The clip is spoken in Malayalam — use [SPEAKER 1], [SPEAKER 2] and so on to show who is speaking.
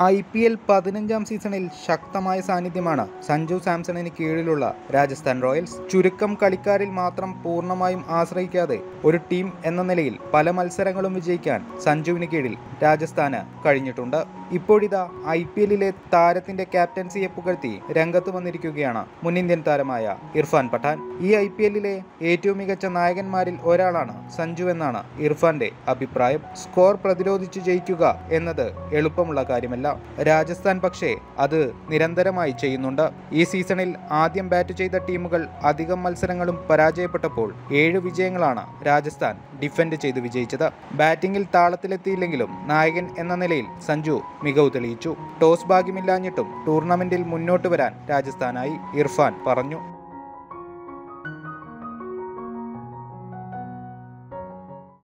[SPEAKER 1] ഐ പി എൽ പതിനഞ്ചാം സീസണിൽ ശക്തമായ സാന്നിധ്യമാണ് സഞ്ജു സാംസണിന് കീഴിലുള്ള രാജസ്ഥാൻ റോയൽസ് ചുരുക്കം കളിക്കാരിൽ മാത്രം പൂർണ്ണമായും ആശ്രയിക്കാതെ ഒരു ടീം എന്ന നിലയിൽ പല മത്സരങ്ങളും വിജയിക്കാൻ സഞ്ജുവിന് കീഴിൽ രാജസ്ഥാന് കഴിഞ്ഞിട്ടുണ്ട് ഇപ്പോഴിതാ ഐ പി എല്ലിലെ താരത്തിന്റെ ക്യാപ്റ്റൻസിയെ പുകഴ്ത്തി രംഗത്ത് വന്നിരിക്കുകയാണ് മുൻ ഇന്ത്യൻ താരമായ ഇർഫാൻ പഠാൻ ഈ ഐ പി എല്ലിലെ ഏറ്റവും മികച്ച നായകന്മാരിൽ ഒരാളാണ് സഞ്ജു എന്നാണ് ഇർഫാന്റെ അഭിപ്രായം സ്കോർ പ്രതിരോധിച്ചു ജയിക്കുക എന്നത് എളുപ്പമുള്ള കാര്യമല്ല രാജസ്ഥാൻ പക്ഷേ അത് നിരന്തരമായി ചെയ്യുന്നുണ്ട് ഈ സീസണിൽ ആദ്യം ബാറ്റ് ചെയ്ത ടീമുകൾ അധികം മത്സരങ്ങളും പരാജയപ്പെട്ടപ്പോൾ ഏഴ് വിജയങ്ങളാണ് രാജസ്ഥാൻ ഡിഫൻഡ് ചെയ്ത് വിജയിച്ചത് ബാറ്റിംഗിൽ താളത്തിലെത്തിയില്ലെങ്കിലും നായകൻ എന്ന നിലയിൽ സഞ്ജു മികവ് തെളിയിച്ചു ടോസ് ഭാഗ്യമില്ലാഞ്ഞിട്ടും ടൂർണമെന്റിൽ മുന്നോട്ട് വരാൻ രാജസ്ഥാനായി ഇർഫാൻ പറഞ്ഞു